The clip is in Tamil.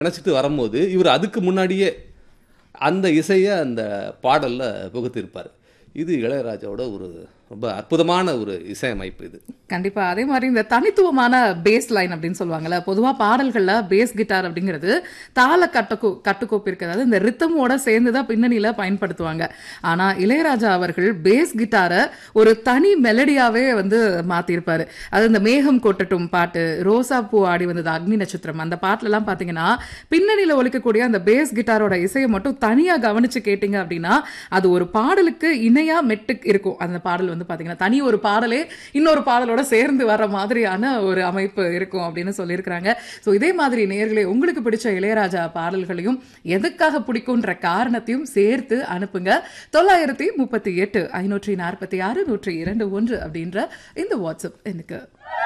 நினச்சிட்டு வரும்போது இவர் அதுக்கு முன்னாடியே அந்த இசையை அந்த பாடலில் புகுத்திருப்பார் இது இளையராஜாவோட ஒரு ரொம்ப அற்புதமான ஒரு இசையமைப்பு இது கண்டிப்பா அதே மாதிரி இந்த தனித்துவமான பேஸ் லைன் அப்படின்னு சொல்லுவாங்கல்ல பொதுவா பாடல்கள்ல பேஸ் கிட்டார் அப்படிங்கிறது தாள கட்டுக்கோ கட்டுக்கோப்பு இருக்கிறது இந்த ரித்தமோட சேர்ந்து தான் பின்னணியில பயன்படுத்துவாங்க ஆனா இளையராஜா அவர்கள் பேஸ் கிட்டாரை ஒரு தனி மெலடியாவே வந்து மாத்திருப்பாரு அது இந்த மேகம் கொட்டட்டும் பாட்டு ரோசா பூ ஆடி வந்தது அக்னி நட்சத்திரம் அந்த பாட்டுல எல்லாம் பாத்தீங்கன்னா பின்னணியில ஒலிக்கக்கூடிய அந்த பேஸ் கிட்டாரோட இசையை மட்டும் தனியா கவனிச்சு கேட்டீங்க அப்படின்னா அது ஒரு பாடலுக்கு இணையா மெட்டு இருக்கும் அந்த பாடல் வந்து பாத்தீங்கன்னா தனி ஒரு பாடலே இன்னொரு பாடலோட சேர்ந்து வர மாதிரியான ஒரு அமைப்பு இருக்கும் அப்படின்னு சொல்லியிருக்கிறாங்க ஸோ இதே மாதிரி நேர்களே உங்களுக்கு பிடிச்ச இளையராஜா பாடல்களையும் எதுக்காக பிடிக்கும்ன்ற காரணத்தையும் சேர்த்து அனுப்புங்க தொள்ளாயிரத்தி முப்பத்தி எட்டு ஐநூற்றி நாற்பத்தி ஆறு நூற்றி இரண்டு ஒன்று அப்படின்ற இந்த வாட்ஸ்அப் எனக்கு